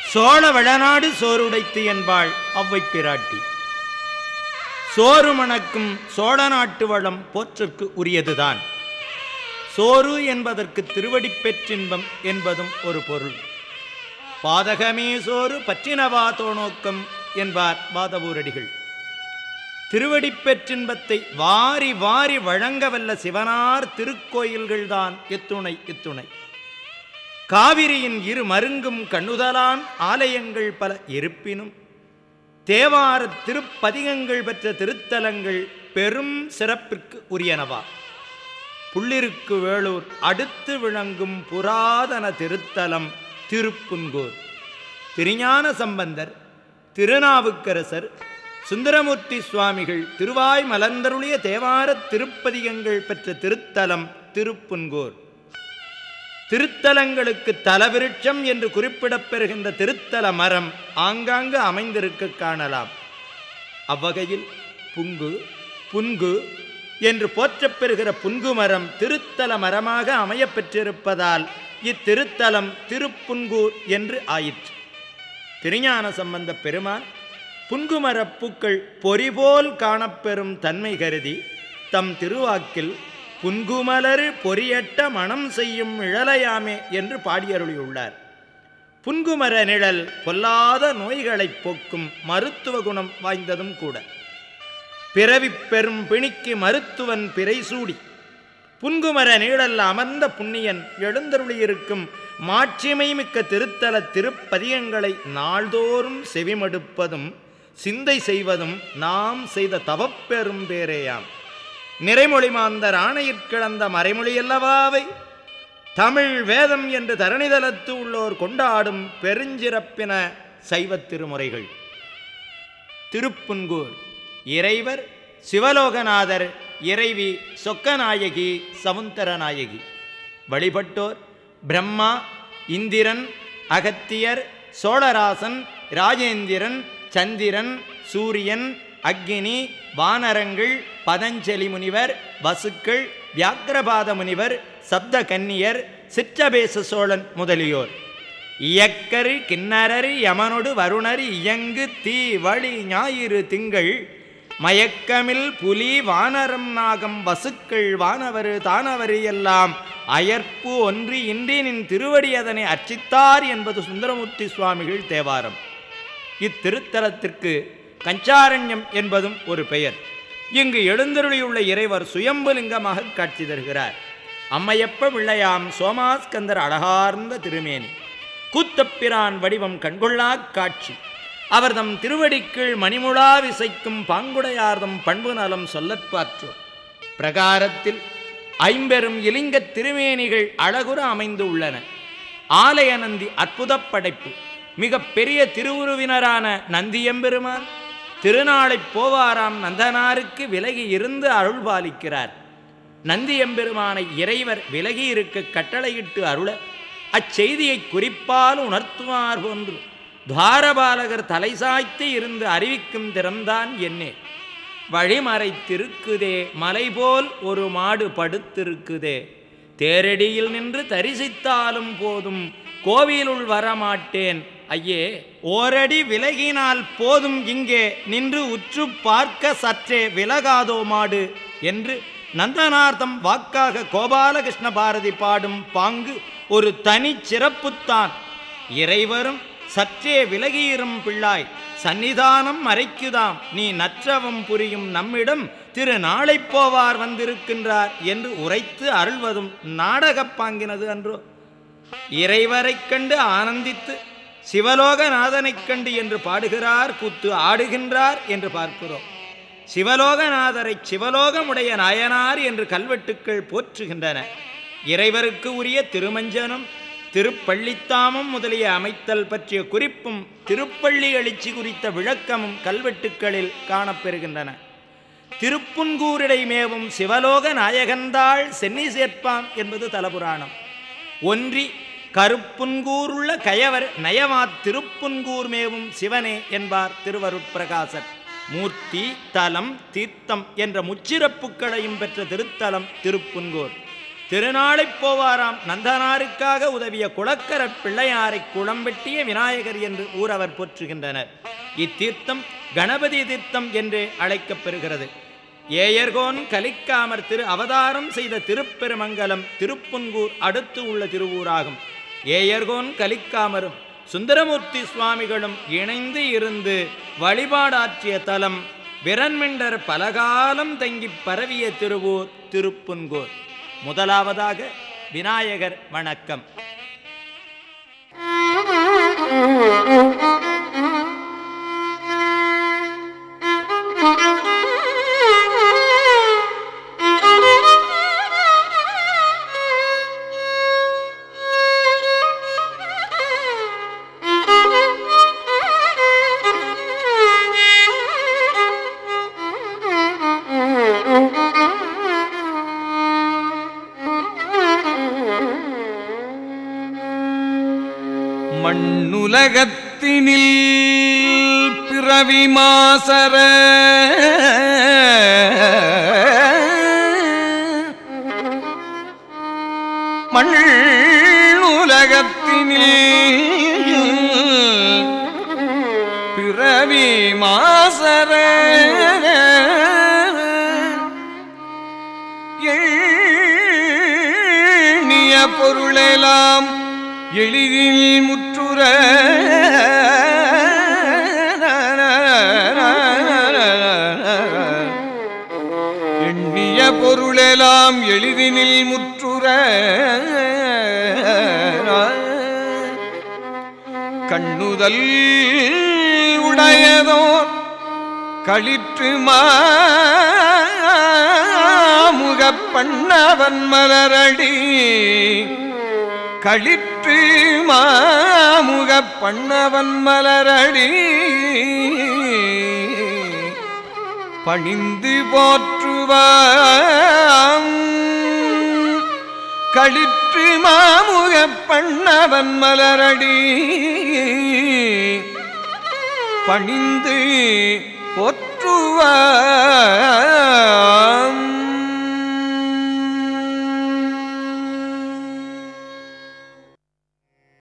சோழ வளநாடு சோறுடைத்து என்பாள் அவ்வை பிராட்டி சோறு மணக்கும் சோழ நாட்டு வளம் போற்றற்கு உரியதுதான் சோறு என்பதற்கு திருவடிப் பெற்றின்பம் என்பதும் ஒரு பொருள் பாதகமே சோறு பற்றினவா தோணோக்கம் என்பார் வாதவூரடிகள் திருவடிப் பெற்றின்பத்தை வாரி வாரி வழங்கவல்ல சிவனார் திருக்கோயில்கள்தான் இத்துணை இத்துணை காவிரியின் இரு மருங்கும் கண்ணுதலான் ஆலயங்கள் பல இருப்பினும் தேவார திருப்பதிகங்கள் பெற்ற திருத்தலங்கள் பெரும் சிறப்பிற்கு உரியனவா புள்ளிருக்கு வேளூர் அடுத்து விளங்கும் புராதன திருத்தலம் திருப்புன்கூர் திருஞான சம்பந்தர் திருநாவுக்கரசர் சுந்தரமூர்த்தி சுவாமிகள் திருவாய் மலர்ந்தருளிய தேவார திருப்பதிகங்கள் பெற்ற திருத்தலம் திருப்புன்கூர் திருத்தலங்களுக்கு தலவிருட்சம் என்று குறிப்பிடப்பெறுகின்ற திருத்தல மரம் ஆங்காங்கு அமைந்திருக்க காணலாம் அவ்வகையில் புங்கு புன்கு என்று போற்றப்பெறுகிற புன்கு மரம் திருத்தல மரமாக அமையப் பெற்றிருப்பதால் இத்திருத்தலம் திருப்புன்கூர் என்று ஆயிற்று திருஞான சம்பந்த பெருமான் புன்குமரப் பூக்கள் பொறிபோல் காணப்பெறும் தன்மை கருதி தம் திருவாக்கில் புன்குமலரு பொரியட்ட மனம் செய்யும் இழலையாமே என்று பாடியருளியுள்ளார் புன்குமர நிழல் பொல்லாத நோய்களைப் போக்கும் மருத்துவ குணம் வாய்ந்ததும் கூட பிறவிப் பெரும் பிணிக்கு மருத்துவன் பிறைசூடி புன்குமர நீழல் அமர்ந்த புண்ணியன் எழுந்தருளியிருக்கும் மாட்சிமை மிக்க திருத்தல திருப்பதிகங்களை நாள்தோறும் செவிமடுப்பதும் சிந்தை செய்வதும் நாம் செய்த தவப்பெரும் பேரேயாம் நிறைமொழி மாந்தர் ஆணையிற் கிளந்த மறைமொழியல்லவாவை தமிழ் வேதம் என்று தரணிதலத்து உள்ளோர் கொண்டாடும் பெருஞ்சிறப்பின சைவத் திருமுறைகள் திருப்புன்கூர் இறைவர் சிவலோகநாதர் இறைவி சொக்கநாயகி சமுந்தரநாயகி வழிபட்டோர் பிரம்மா இந்திரன் அகத்தியர் சோழராசன் ராஜேந்திரன் சந்திரன் சூரியன் அக்னி வானரங்கள் பதஞ்சலி முனிவர் வசுக்கள் வியாக்கிரபாத முனிவர் சப்த கன்னியர் சிற்றபேச சோழன் முதலியோர் இயக்கரு கிண்ணரரு யமனொடு வருணரு இயங்கு தீ வழி ஞாயிறு திங்கள் மயக்கமில் புலி வானரம் நாகம் வசுக்கள் வானவரு தானவரு எல்லாம் அயற்பு ஒன்றி இன்றி நின் திருவடி அதனை அர்ச்சித்தார் என்பது சுந்தரமூர்த்தி சுவாமிகள் தேவாரம் இத்திருத்தலத்திற்கு கஞ்சாரண்யம் என்பதும் ஒரு பெயர் இங்கு எழுந்தருளியுள்ள இறைவர் சுயம்புலிங்கமாக காட்சி தருகிறார் அம்மையப்ப பிள்ளையாம் சோமாஸ்கந்தர் அழகார்ந்த திருமேனி கூத்தப்பிரான் வடிவம் கண்கொள்ளாக் காட்சி அவர் தம் திருவடிக்கீழ் மணிமுழா விசைக்கும் பாங்குடையார்தம் பண்பு நலம் சொல்லற்பாற்றோம் பிரகாரத்தில் ஐம்பெரும் இலிங்கத் திருமேனிகள் அழகுற அமைந்து உள்ளன ஆலய நந்தி அற்புதப் படைப்பு மிக பெரிய திருவுருவினரான நந்தியம்பெருமான் திருநாளைப் போவாராம் நந்தனாருக்கு விலகி இருந்து அருள்பாலிக்கிறார் நந்தியம்பெருமானை இறைவர் விலகி இருக்க கட்டளையிட்டு அருள அச்செய்தியை குறிப்பால் உணர்த்துவார் போன்று துவாரபாலகர் தலை சாய்த்து இருந்து அறிவிக்கும் திறம்தான் என்னே வழிமறைத்திருக்குதே மலை போல் ஒரு மாடு படுத்திருக்குதே தேரடியில் நின்று தரிசித்தாலும் போதும் கோவிலுள் வரமாட்டேன் ஐயே ஓரடி விலகினால் போதும் இங்கே நின்று உற்று பார்க்க சற்றே விலகாதோ மாடு என்று நந்தனார்த்தம் வாக்காக கோபாலகிருஷ்ண பாரதி பாடும் பாங்கு ஒரு தனி சிறப்புத்தான் இறைவரும் சற்றே விலகியிரும் பிள்ளாய் சந்நிதானம் மறைக்குதாம் நீ நற்றவம் புரியும் நம்மிடம் திரு நாளை போவார் வந்திருக்கின்றார் என்று உரைத்து அருள்வதும் நாடகப் பாங்கினது அன்றோ இறைவரைக் கண்டு ஆனந்தித்து சிவலோகநாதனைக் கண்டு என்று பாடுகிறார் கூத்து ஆடுகின்றார் என்று பார்க்கிறோம் சிவலோகநாதரை சிவலோகமுடைய நாயனார் என்று கல்வெட்டுக்கள் போற்றுகின்றன இறைவருக்கு உரிய திருமஞ்சனம் திருப்பள்ளித்தாமம் முதலிய அமைத்தல் பற்றிய குறிப்பும் திருப்பள்ளி எழுச்சி குறித்த விளக்கமும் கல்வெட்டுக்களில் காணப்பெறுகின்றன திருப்புன்கூரிடை மேவும் சிவலோக நாயகந்தாள் சென்னி சேர்ப்பாம் என்பது தலபுராணம் ஒன்றி கருப்புன்கூருள்ள கயவர் நயமா திருப்புன்கூர் மேவும் சிவனே என்பார் திருவருட்பிரகாசர் மூர்த்தி தலம் தீர்த்தம் என்ற முச்சிறப்புக்களையும் பெற்ற திருத்தலம் திருப்புன்கூர் திருநாளைப் போவாராம் நந்தனாருக்காக உதவிய குளக்கர பிள்ளையாரை குளம்பெட்டிய விநாயகர் என்று ஊரவர் போற்றுகின்றனர் இத்தீர்த்தம் கணபதி தீர்த்தம் என்று அழைக்கப் பெறுகிறது ஏயர்கோன் கலிக்காமர் திரு அவதாரம் செய்த திருப்பெருமங்கலம் திருப்புன்கூர் அடுத்து உள்ள திருவூராகும் ஏயர்கோன் கலிக்காமரும் சுந்தரமூர்த்தி சுவாமிகளும் இணைந்து இருந்து வழிபாடாற்றிய தலம் விரன்மிண்டர் பலகாலம் தங்கிப் பரவிய திருவூர் திருப்புன்கூர் முதலாவதாக விநாயகர் வணக்கம் மண்ணுலகத்தினில் பிறவி மாசர மண்ணுலகத்தினில் பிறவி மாசர எண்ணிய பொருளெல்லாம் எளிதில் முற்றுற எண்ணிய பொருளெல்லாம் எளிதினில் முற்றுற கண்ணுதல் உடையதோர் களிற்று மாமுகப் பண்ணவன் மலரடி களிற்று மாமுகப் பண்ணவன் மலரடி பணிந்து போற்றுவாம் களிற்று மாமுகப் பண்ணவன் மலரடி பணிந்து போற்றுவாம்